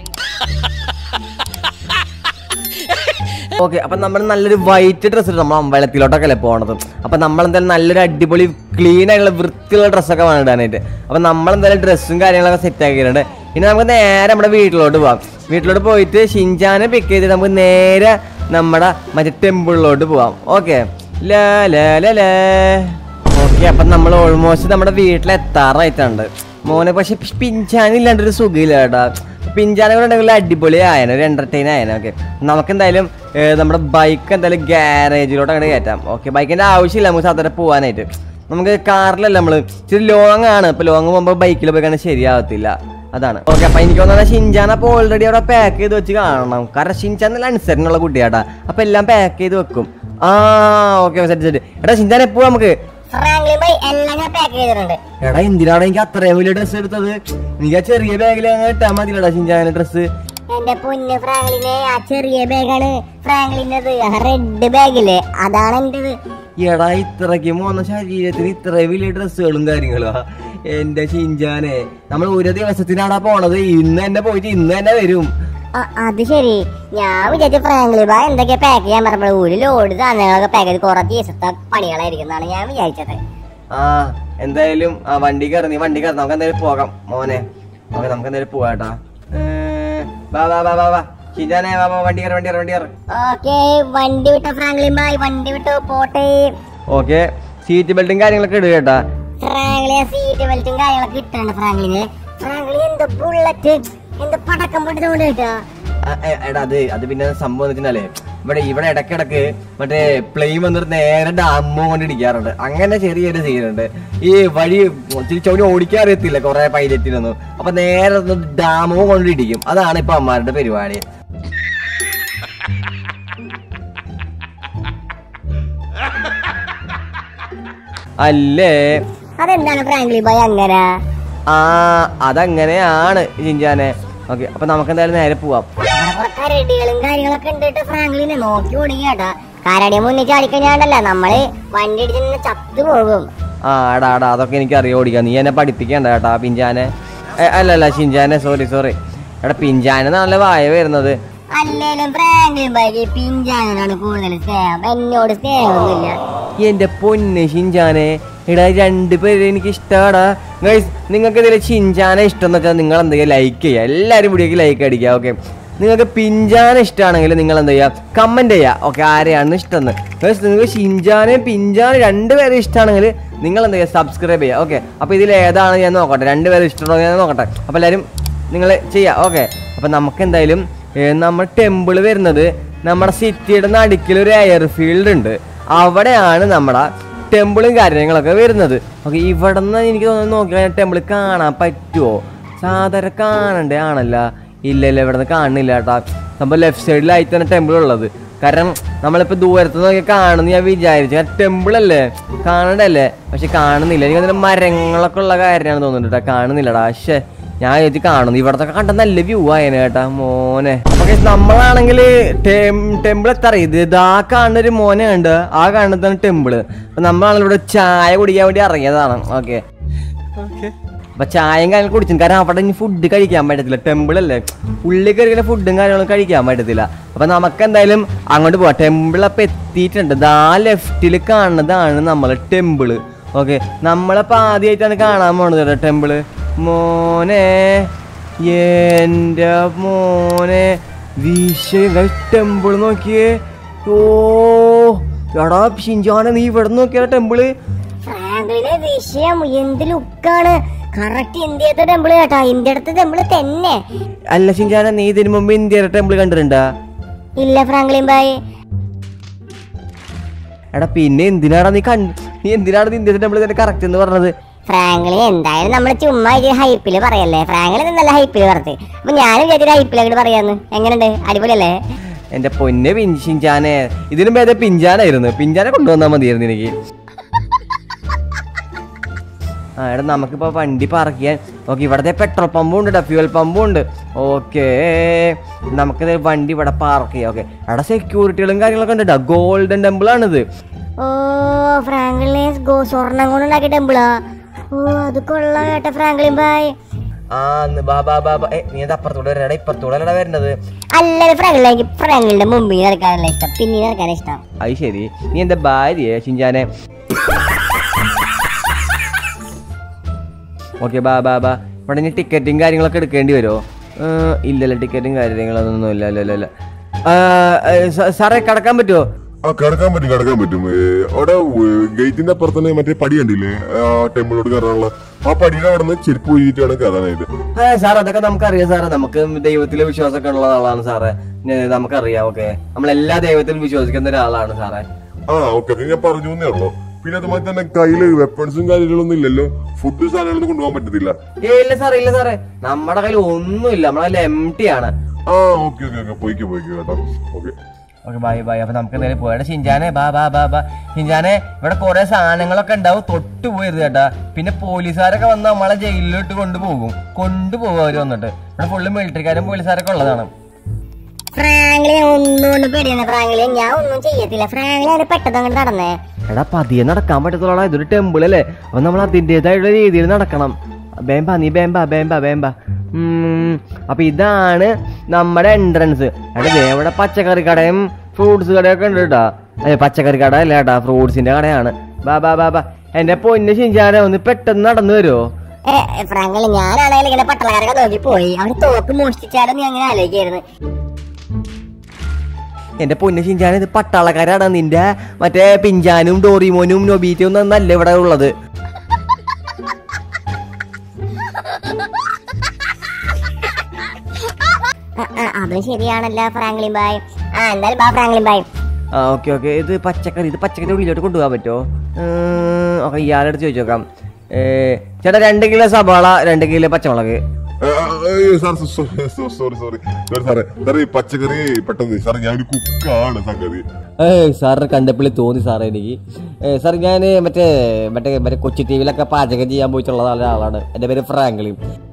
ഓക്കെ അപ്പൊ നമ്മൾ നല്ലൊരു വൈറ്റ് ഡ്രസ്സ് നമ്മൾ അമ്പലത്തിലോട്ടൊക്കെ അല്ലേ പോണത് അപ്പൊ നമ്മൾ എന്തായാലും നല്ലൊരു അടിപൊളി ക്ലീൻ ആയിട്ടുള്ള വൃത്തിയുള്ള ഡ്രസ്സൊക്കെ വേണം ഇടാനായിട്ട് അപ്പൊ നമ്മൾ എന്തായാലും ഡ്രസ്സും കാര്യങ്ങളൊക്കെ സെറ്റ് ആക്കിയിട്ടുണ്ട് ഇനി നമുക്ക് നേരെ നമ്മുടെ വീട്ടിലോട്ട് പോവാം വീട്ടിലോട്ട് പോയിട്ട് ഷിൻചാനെ പിക്ക് ചെയ്തിട്ട് നമുക്ക് നേരെ നമ്മുടെ മറ്റേ ടെമ്പിളിലോട്ട് പോവാം ഓക്കെ ലാ ലാ ലാ ലാ ഓക്കെ അപ്പൊ നമ്മൾ ഓൾമോസ്റ്റ് നമ്മുടെ വീട്ടിൽ എത്താറായിട്ടുണ്ട് മോനെ പക്ഷെ പിഞ്ചാനില്ലാണ്ട് ഒരു സുഖമില്ല കേട്ടാ പിഞ്ചാനെ കൂടെ ഉണ്ടെങ്കിൽ അടിപൊളി ആയന ഒരു എന്റർടൈൻ ആയന ഓക്കെ നമുക്ക് എന്തായാലും ഏർ, നമ്മുടെ ബൈക്ക് എന്തായാലും ഗ്യാരേജിലോട്ട് അങ്ങനെ കയറ്റാം ഓക്കെ ബൈക്കിന്റെ ആവശ്യമില്ല നമുക്ക് സാധാരണ പോകാനായിട്ട് നമുക്ക് കാറിലല്ല നമ്മൾ ഇച്ചിരി ലോങ് ആണ് ഇപ്പൊ ലോങ് പോകുമ്പോൾ ബൈക്കിൽ പോയി കാണാൻ ശരിയാവത്തില്ല അതാണ് ഓക്കെ അപ്പൊ എനിക്ക് തോന്നുന്നത് ഷിൻചാൻ അപ്പൊ ഓൾറെഡി അവിടെ പാക്ക് ചെയ്ത് വെച്ച് കാണണം കാരണം ഷിൻചാൻ നല്ല അനുസരണമുള്ള കുട്ടിയാട്ടാ അപ്പൊ എല്ലാം പാക്ക് ചെയ്ത് വെക്കും ആ ഓക്കെ സെറ്റ് സെറ്റ് എടാ ഷിൻചാൻ എപ്പോ നമുക്ക് ഫ്രാങ്ക്ലിൻ ബൈ എല്ലാം ഞാൻ പാക്ക് ചെയ്തിട്ടുണ്ട് എടാ എന്തിനാണ് എനിക്ക് അത്രയും വലിയ ഡ്രസ്സ് എടുത്തത് എനിക്ക് ആ ചെറിയ ബാഗിൽ അങ്ങ് ഇട്ടാ മതിയടാ ഷിൻചാൻ ഡ്രസ്സ് എന്റെ പൊന്ന് ഫ്രാങ്ക്ലിനെ ആ ചെറിയ ബാഗാണ് ഫ്രാങ്ക്ലിൻ്റെത് റെഡ് ബാഗില് അതാണ് എന്റേത് എടാ ഇത്രയ്ക്ക് മോന്ന ശരീരത്തിന് ഇത്ര വലിയ ഡ്രസ്സുകളും കാര്യങ്ങളും എന്റെ ഷിൻജാനെ നമ്മൾ ഒരു ദിവസത്തിനാടാ പോണത് ഇന്ന് തന്നെ പോയിട്ട് ഇന്ന് തന്നെ വരും ആ, അത് ശരി ഞാൻ വിചാരിച്ചു ഫ്രാങ്ക്ലി ബാ എന്തൊക്കെയാ പാക്ക് ചെയ്യാൻ പറഞ്ഞപ്പോൾ ഒരു ലോഡ് സാധനങ്ങളൊക്കെ പാക്ക് ചെയ്ത് കുറച്ച് ദിവസത്തെ പണികളായിരിക്കും എന്നാണ് ഞാൻ വിചാരിച്ചത് ആ എന്തായാലും ആ വണ്ടി കയറി നീ വണ്ടി കയറി നമുക്ക് എന്തായാലും പോകാം മോനെ ഓക്കെ നമുക്ക് എന്തായാലും പോവാട്ടാ വാ വാ വാ വാ വാ ഷിൻജാനെ വാ വാ വണ്ടി കയറി വണ്ടി കയറി വണ്ടി കയറി ഓക്കെ വണ്ടി വിട്ടോ ഫ്രാങ്ക്ലിൻ ബായ് വണ്ടി വിട്ടോ പോട്ടെ ഓക്കെ സീറ്റ് ബെൽറ്റും കാര്യങ്ങളൊക്കെ ഇടുക കേട്ടാ ഫ്രാങ്ക്ലിൻ സീറ്റ് ബെൽറ്റും കാര്യങ്ങളൊക്കെ ഇട്ടുണ്ട് ഫ്രാങ്ക്ലിന് ഫ്രാങ്ക്ലിൻ എന്ത് ബുള്ളറ്റ് എന്ത് പടക്കം പൊട്ടിച്ചുകൊണ്ട് കേട്ടോ ആ, എ, എടാ അത് അത് പിന്നെ സംഭവം എന്ന് വെച്ചാലേ ഇവിടെ ഇവിടെ ഇടക്കിടക്ക് മറ്റേ പ്ലെയിൻ വന്നിട്ട് നേരെ ഡാമോ കൊണ്ട് ഇടിക്കാറുണ്ട് അങ്ങനെ ചെറിയൊരു സീനുണ്ട് ഈ വഴി ഇച്ചിരി ചവിടി ഓടിക്കാൻ അറിയത്തില്ല കുറെ പൈലറ്റിനൊന്നും അപ്പൊ നേരെ ഡാമോ കൊണ്ട് ഇടിക്കും അതാണ് ഇപ്പൊ അമ്മാരുടെ പരിപാടി അല്ലേ അതെന്താണ് ഫ്രാങ്ക്ലി ബായ് അങ്ങനെ ആ അതങ്ങനെയാണ് ജിഞ്ചാനെ ഓക്കെ അപ്പൊ നമുക്ക് എന്തായാലും നേരെ പോവാം അവിടെ കുറെ കരടികളും കാര്യങ്ങളൊക്കെ ഉണ്ട് ഫ്രാങ്ക്ലിനെ നോക്കി ഓടിക്കാട്ടാ കരടി മുന്നിൽ ചാടിക്കഴിഞ്ഞാണ്ടല്ല നമ്മള് വണ്ടി ഇടിച്ച് നിന്ന് ചത്തു പോകും ആ എടാ എടാ അതൊക്കെ എനിക്ക് അറിയാം ഓടിക്കാം നീ എന്നെ പഠിപ്പിക്കണ്ട കേട്ടാ പിഞ്ചാനെ ഏ, അല്ല അല്ല ഷിഞ്ചാനെ സോറി സോറി എടാ പിഞ്ചാനെ നല്ല വായ വരുന്നത് അല്ലേലും ഫ്രാങ്ക്ലിൻ ബായിക്ക് പിഞ്ചാനാണ് കൂടുതൽ സ്നേഹം എന്നോട് സ്നേഹമൊന്നുമില്ല എന്റെ പൊന്ന് ഷിഞ്ചാനെ എടാ രണ്ടുപേരും എനിക്ക് ഇഷ്ടമാടാ ഗൈസ് നിങ്ങൾക്ക് ഇതിൽ ഷിഞ്ചാനെ ഇഷ്ടം എന്ന് വെച്ചാൽ നിങ്ങൾ എന്തെങ്കിലും ലൈക്ക് ചെയ്യുക എല്ലാവരും വീഡിയോക്ക് ലൈക്ക് അടിക്കുക ഓക്കെ നിങ്ങൾക്ക് പിഞ്ചാനെ ഇഷ്ടമാണെങ്കിൽ നിങ്ങൾ എന്താ ചെയ്യുക കമൻറ്റ് ചെയ്യുക ഓക്കെ ആരെയാണ് ഇഷ്ടമെന്ന് Guys, നിങ്ങൾക്ക് ഷിഞ്ചാനെ പിഞ്ചാനെ രണ്ടുപേരെ ഇഷ്ടമാണെങ്കിൽ നിങ്ങൾ എന്താ ചെയ്യുക സബ്സ്ക്രൈബ് ചെയ്യുക ഓക്കെ അപ്പോൾ ഇതിൽ ഏതാണ് ഞാൻ നോക്കട്ടെ രണ്ടുപേരും ഇഷ്ടമാണോ ഞാൻ നോക്കട്ടെ അപ്പോൾ എല്ലാവരും നിങ്ങൾ ചെയ്യുക ഓക്കെ അപ്പോൾ നമുക്ക് എന്തായാലും ഏർ, നമ്മുടെ ടെമ്പിൾ വരുന്നത് നമ്മുടെ സിറ്റിയുടെ നടുക്കിൽ ഒരു എയർഫീൽഡ് ഉണ്ട് അവിടെയാണ് നമ്മുടെ ടെമ്പിളും കാര്യങ്ങളൊക്കെ വരുന്നത് ഓക്കെ ഇവിടെ നിന്ന് എനിക്ക് തോന്നുന്നു നോക്കിയാൽ ടെമ്പിൾ കാണാൻ പറ്റുമോ സാധാരണ കാണണ്ടേ ആണല്ല ഇല്ല ഇല്ല ഇവിടെ നിന്ന് കാണുന്നില്ല കേട്ടാ സംഭവം ലെഫ്റ്റ് സൈഡിലായിട്ട് തന്നെ ടെമ്പിൾ ഉള്ളത് കാരണം നമ്മളിപ്പോൾ ദൂരത്ത് നോക്കി കാണുന്നു ഞാൻ വിചാരിച്ചു കാരണം ടെമ്പിൾ അല്ലേ കാണണ്ടല്ലേ പക്ഷെ കാണുന്നില്ല എനിക്ക് അതിന് മരങ്ങളൊക്കെ ഉള്ള കാര്യമാണ് തോന്നുന്നുണ്ട് കേട്ടോ കാണുന്നില്ലടാ പക്ഷേ ഞാൻ ചേച്ചി കാണുന്നു ഇവിടത്തെ കണ്ട നല്ല വ്യൂ ആയേനെ കേട്ടാ മോനെ അപ്പൊ guys, നമ്മളാണെങ്കിൽ ടെമ്പിൾ എത്ര ഇത് ഇതാ കാണുന്ന ഒരു മോനെ ഉണ്ട് ആ കാണുന്നതാണ് ടെമ്പിള് അപ്പൊ നമ്മളാണെങ്കിൽ ഇവിടെ ചായ കുടിക്കാൻ വേണ്ടി ഇറങ്ങിയതാണ് ഓക്കെ അപ്പൊ ചായയും കാര്യങ്ങളും കുടിച്ചു കാരണം അവിടെ ഇനി ഫുഡ് കഴിക്കാൻ പറ്റത്തില്ല ടെമ്പിൾ അല്ലേ ഉള്ളിൽ കയറിയ ഫുഡും കാര്യങ്ങളും കഴിക്കാൻ പറ്റത്തില്ല അപ്പൊ നമുക്ക് എന്തായാലും അങ്ങോട്ട് പോവാം ടെമ്പിൾ അപ്പൊ എത്തിയിട്ടുണ്ട് ദാ ലെഫ്റ്റിൽ കാണുന്നതാണ് നമ്മളെ ടെമ്പിള് ഓക്കെ നമ്മളപ്പോ ആദ്യമായിട്ടാണ് കാണാൻ പോണത് കേട്ടോ ടെമ്പിള് മോനെ എന്റെ മോനെ വിഷയ ടെമ്പിൾ നോക്കിയേ ഓ എടാ ഷിഞ്ചാനെ നീ ഇവിടെ നോക്കിയാ ടെമ്പിള് ഫ്രാങ്ക്ലിനെ വിഷയം എന്ത് ലുക്കാണ് കറക്റ്റ് ഇന്ത്യത്തെ ടെമ്പിള് കേട്ടാ ഇന്ത്യയുടെ ടെമ്പിള് തന്നെ അല്ല ഷിഞ്ചാന നീ ഇതിനു മുമ്പ് ഇന്ത്യയുടെ ടെമ്പിൾ കണ്ടിട്ടുണ്ടാ ഇല്ല ഫ്രാങ്ക്ലിൻ ബായ് എടാ പിന്നെ എന്തിനാടാ നീ കണ്ട് നീ എന്തിനാണ് നീ ഇന്ത്യയുടെ ടെമ്പിൾ തന്നെ കറക്റ്റ് എന്ന് പറഞ്ഞത് ഫ്രാങ്ക്ലിൻ എന്തായാലും നമ്മൾ ചുമ്മാ ഇത് ഹൈപ്പില് പറയല്ലേ ഫ്രാങ്ക്ലിൻ നല്ല ഹൈപ്പില് പറഞ്ഞത് അപ്പൊ ഞാനും വിചാരിച്ചു ഹൈപ്പിൽ അങ്ങോട്ട് പറയാന്ന് എങ്ങനെയുണ്ട് അടിപൊളിയല്ലേ എന്റെ പൊന്നെ പിൻ ഷിഞ്ചാനെ ഇതിനും ഭേദം പിഞ്ചാനായിരുന്നു പിഞ്ചാനെ കൊണ്ടുവന്നാൽ മതിയായിരുന്നു എനിക്ക് ആ എടാ നമുക്കിപ്പോ വണ്ടി പാർക്ക് ചെയ്യാൻ ഓക്കെ ഇവിടത്തെ പെട്രോൾ പമ്പും ഉണ്ട് കേട്ടോ ഫ്യൂവൽ പമ്പും ഉണ്ട് ഓക്കെ നമുക്ക് വണ്ടി ഇവിടെ പാർക്ക് ചെയ്യാം ഓക്കെ എടാ സെക്യൂരിറ്റികളും കാര്യങ്ങളൊക്കെ ഉണ്ട് കേട്ടോ ഗോൾഡൻ ടെമ്പിൾ ആണിത് ഓ ഫ്രാങ്ക്ലിനെ ഗോ സ്വർണം കൊണ്ടുണ്ടാക്കിയ ടെമ്പിളാ ഓ അത് കൊള്ളാം കേട്ട ഫ്രാങ്ക്ലിൻ ബായ് ആ ന്ന് ബാ ബാ ബാ ബാ. ഏ, നീ അത് അപ്പുറത്തൂടെ വരടാ ഇപ്പുറത്തൂടെ അല്ലടാ വരുന്നത് അല്ല ഫ്രാങ്ക്ലിൻ എനിക്ക് ഫ്രാങ്ക്ലിന്റെ മുമ്പിൽ നടക്കാനല്ല ഇഷ്ടം പിന്നീട് നടക്കാനാ ഇഷ്ടം അത് ശരി നീ എന്താ ഭാര്യയെ ഷിഞ്ചാനെ ഓക്കെ ബാ ബാ ബാ ഇവിടെ ഇനി ടിക്കറ്റും കാര്യങ്ങളൊക്കെ എടുക്കേണ്ടി വരുമോ ഇല്ലല്ല ടിക്കറ്റും കാര്യങ്ങളൊന്നും ഇല്ല ഇല്ല ഇല്ല ഇല്ല ആ, ഏ, സ- സാറേ കിടക്കാൻ പറ്റുമോ ആ കിടക്കാൻ പറ്റും കിടക്കാൻ പറ്റും ഏ, അവിടെ ഗേറ്റിന്റെ അപ്പുറത്ത് തന്നെ മറ്റേ പടി കണ്ടില്ലേ ആ ടെമ്പിളോട് കയറാനുള്ള ആ പടിയുടെ അവിടെ നിന്ന് ചെരുപ്പ് ഒഴിച്ചിട്ടാണ് കയറാനായിട്ട് ആ സാർ അതൊക്കെ നമുക്കറിയാം സാറേ നമുക്ക് ദൈവത്തിലെ വിശ്വാസമൊക്കെ ഉള്ള ആളാണ് സാറേ ഏ, നമുക്കറിയാം ഓക്കെ നമ്മൾ എല്ലാ ദൈവത്തിലും വിശ്വസിക്കുന്ന ഒരാളാണ് സാറേ ആ ഓക്കെ അത് ഞാൻ പറഞ്ഞു എന്നേ ഉള്ളൂ പിന്നെ അതുമാതിരി തന്നെ കയ്യില് വെപ്പൺസും കാര്യങ്ങളൊന്നും ഇല്ലല്ലോ ഫുഡ് സാധനങ്ങളൊന്നും കൊണ്ടുപോകാൻ പറ്റത്തില്ല ഏ ഇല്ല സാറേ ഇല്ല സാറേ നമ്മുടെ കയ്യിൽ ഒന്നുമില്ല നമ്മളെ കയ്യിൽ എം ടി ആണ് ആ ഓക്കെ ഓക്കെ ഓക്കെ പോയിക്കോ പോയിക്കോ കേട്ടോ ഓക്കെ ഓക്കെ ബൈ ബൈ അപ്പൊ നമുക്ക് എന്തായാലും പോയാ ഷിഞ്ചാനെ ബാ ബാ ബാ ബാ ഷിഞ്ചാനെ ഇവിടെ കുറെ സാധനങ്ങളൊക്കെ ഉണ്ടാവും തൊട്ട് പോയത് കേട്ടാ പിന്നെ പോലീസുകാരൊക്കെ വന്ന് നമ്മളെ ജയിലിലോട്ട് കൊണ്ടുപോകും കൊണ്ടുപോകും അവര് വന്നിട്ട് ഇവിടെ ഫുള്ള് മിലിറ്ററിക്കാരും പോലീസുകാരൊക്കെ ഉള്ളതാണ് ഫ്രാങ്ക്ലിൻ ഒന്നുകൊണ്ട് പേടിയാണ് ഫ്രാങ്ക്ലിൻ ഞാൻ ഒന്നും ചെയ്യത്തില്ല ഫ്രാങ്ക്ലിൻ അത് പെട്ടെന്ന് അങ്ങോട്ട് നടന്നേ എടാ പതിയെ നടക്കാൻ പറ്റത്തുള്ള ഇതൊരു ടെമ്പിൾ അല്ലേ അപ്പൊ നമ്മൾ അതിൻ്റെതായിട്ടുള്ള രീതിയിൽ നടക്കണം ബേമ്പ നീ ബേമ്പ ബേമ്പ ബേമ്പ ഉം, അപ്പൊ ഇതാണ് നമ്മുടെ എൻട്രൻസ് എടാ ദേ ഇവിടെ പച്ചക്കറി കടയും ഫ്രൂട്ട്സ് കടയൊക്കെ ഉണ്ട് കേട്ടാ അതെ പച്ചക്കറി കട അല്ല കേട്ടാ ഫ്രൂട്ട്സിന്റെ കടയാണ് ബാ ബാ ബാ ബാ എന്റെ പൊന്ന് ശിഞ്ചാനെ ഒന്ന് പെട്ടെന്ന് നടന്നു വരുമോ ഏ ഫ്രാങ്ക്ലിൻ ഞാനാണെങ്കിൽ ഇങ്ങനെ പട്ടളക്കാരൊക്കെ നോക്കി പോയി അവര് തോക്ക് മോഷ്ടിച്ചാലും നീ അങ്ങനെ ആലോചിക്കായിരുന്നു എന്റെ പൊന്നു ഷിഞ്ചാൻ ഇത് പട്ടാളക്കാരാണ് നിന്റെ മറ്റേ പിഞ്ചാനും ഡോറിമോനും നൊബീറ്റയും ഒന്നും അല്ല ഇവിടെ ഉള്ളത് ആ, ആ, അതും ശരിയാണല്ലോ ഫ്രാങ്ക്ലിൻ ബായ് ആ എന്തായാലും ബാ ഫ്രാങ്ക്ലിൻ ബായ് ആ ഓക്കെ ഓക്കെ ഇത് പച്ചക്കറി ഇത് പച്ചക്കറി ഉള്ളിലോട്ട് കൊണ്ടുപോകാൻ പറ്റുമോ ഓക്കെ ഇയാളെടുത്ത് ചോദിച്ചു നോക്കാം ഏ, ചേട്ടാ രണ്ട് കിലോ സവാള രണ്ട് കിലോ പച്ചമുളക് സാർ സോറി സോറി സോറി സാറേ സാറേ ഈ പച്ചക്കറി പെട്ടെന്ന് സാറേ ഞാനൊരു കുക്കാണ് സംഗതി ഏയ് സാറിന് കണ്ടപ്പിള്ളി തോന്നി സാറേ എനിക്ക് ഏ, സാർ ഞാൻ മറ്റേ മറ്റേ മറ്റേ കൊച്ചി ടി വിയിലൊക്കെ പാചകം ചെയ്യാൻ പോയിട്ടുള്ള ഒരാളാണ് എൻ്റെ പേര് ഫ്രാങ്ക്ലിൻ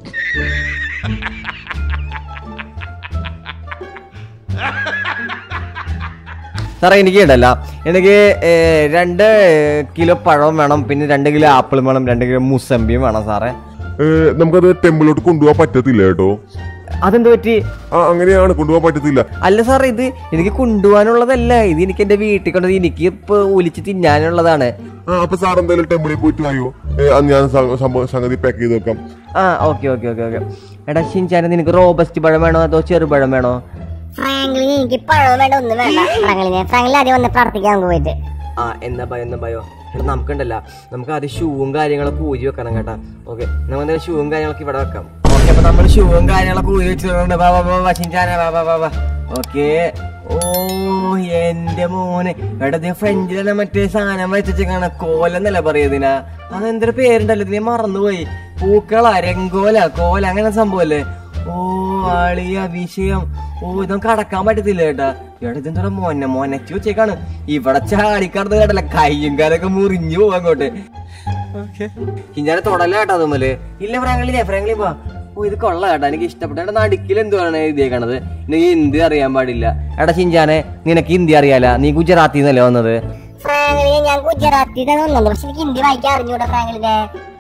സാറേ എനിക്ക് ഇടല്ല എനിക്ക് ഏ, രണ്ട് കിലോ പഴം വേണം പിന്നെ രണ്ട് കിലോ ആപ്പിളും വേണം രണ്ട് കിലോ മുസമ്പിയും വേണം സാറേ ഏ, നമുക്കത് ടെമ്പിളിലോട്ട് കൊണ്ടുപോകാൻ പറ്റത്തില്ല കേട്ടോ അതെന്ത് പറ്റി ആ അങ്ങനെയാണ് കൊണ്ടുപോകാൻ പറ്റത്തില്ല അല്ല സാറേ ഇത് എനിക്ക് കൊണ്ടുപോകാനുള്ളതല്ല ഇത് എനിക്ക് എന്റെ വീട്ടിൽ കൊണ്ട് എനിക്ക് ഇപ്പൊ ഒലിച്ച് തിന്നാനുള്ളതാണ് ആ അപ്പൊ സാർ എന്തായാലും ടെമ്പിളിൽ പോയിട്ട് വായോ ഏ, അത് ഞാൻ സ- സംഭവം സംഗതി പാക്ക് ചെയ്ത് വെക്കാം ആ ഓക്കെ ഓക്കെ ഓക്കെ ഓക്കെ എടാ ഷിൻചാനെ നിനക്ക് റോബസ്റ്റ് പഴം വേണോ അതോ ചെറുപഴം വേണോ ഫ്രാങ്ക്ലിന് എനിക്ക് പഴവും വേണ്ട ഒന്നും വേണ്ട ഫ്രാങ്ക്ലിനെ ഫ്രാങ്ക്ലിൻ ആദ്യം വന്ന് പ്രാർത്ഥിക്കാൻ നമുക്ക് പോയിട്ട് ആ എന്നാ ഭയോ എന്നാ ഭയോ എടാ നമുക്കുണ്ടല്ല നമുക്ക് ആദ്യം ഷൂവും കാര്യങ്ങളൊക്കെ ഊരി വെക്കണം കേട്ടാ ഓക്കെ നമുക്ക് എന്തായാലും ഷൂവും കാര്യങ്ങളൊക്കെ ഇവിടെ വെക്കാം ഓക്കെ അപ്പൊ നമ്മൾ ഷൂവും കാര്യങ്ങളൊക്കെ ഊരി വെച്ചിട്ടുണ്ട് വാ വാ വാ വാ ഷിൻചാനെ വാ വാ വാ വാ ഓക്കെ ഓ എന്റെ മോനെ എടാ ഇതിന് ഫ്രഞ്ചിലെന്നെ മറ്റേ സാധനം വെച്ചാണ് കോലെന്നല്ല പറയതിനാ അതെന്തൊരു പേരുണ്ടല്ലോ ഇതിനെ മറന്നുപോയി പൂക്കള രംഗോല കോല അങ്ങനെ സംഭവല്ലേ ഓ ആളിയ വിഷയം ഓ ഇതൊന്നും കടക്കാൻ പറ്റത്തില്ല കേട്ടാ ഇവിടെ ഇതെന്താ മോനെ മോനച്ചു വെച്ചേക്കാണ് ഇവിടെ ചാടിക്കടന്ന് കേട്ടല്ല കയ്യും കാലൊക്കെ മുറിഞ്ഞു പോവാ അങ്ങോട്ട് ഇങ്ങനെ തൊടല കേട്ടാ അതുമ്മല് ഇല്ല ഫ്രാങ്ക്ലിനെ ഫ്രാങ്ക്ലി വാ ഓ ഇത് കൊള്ള കേട്ടാ എനിക്ക് ഇഷ്ടപ്പെട്ട എടാ നടുക്കിൽ എന്തുവാണ് എഴുതിയേക്കണത് എനിക്ക് ഹിന്ദി അറിയാൻ പാടില്ല എടാ ഷിൻജാനെ നിനക്ക് ഹിന്ദി അറിയാല നീ ഗുജറാത്തിൽ നിന്നല്ലേ വന്നത് ഫ്രാങ്ക്ലിനെ ഞാൻ ഗുജറാത്തിൽ നിന്ന് വന്നത് പക്ഷെ എനിക്ക് ഹിന്ദി വായിക്കാൻ അറിഞ്ഞൂടാ ഫ്രാങ്ക്ലിനെ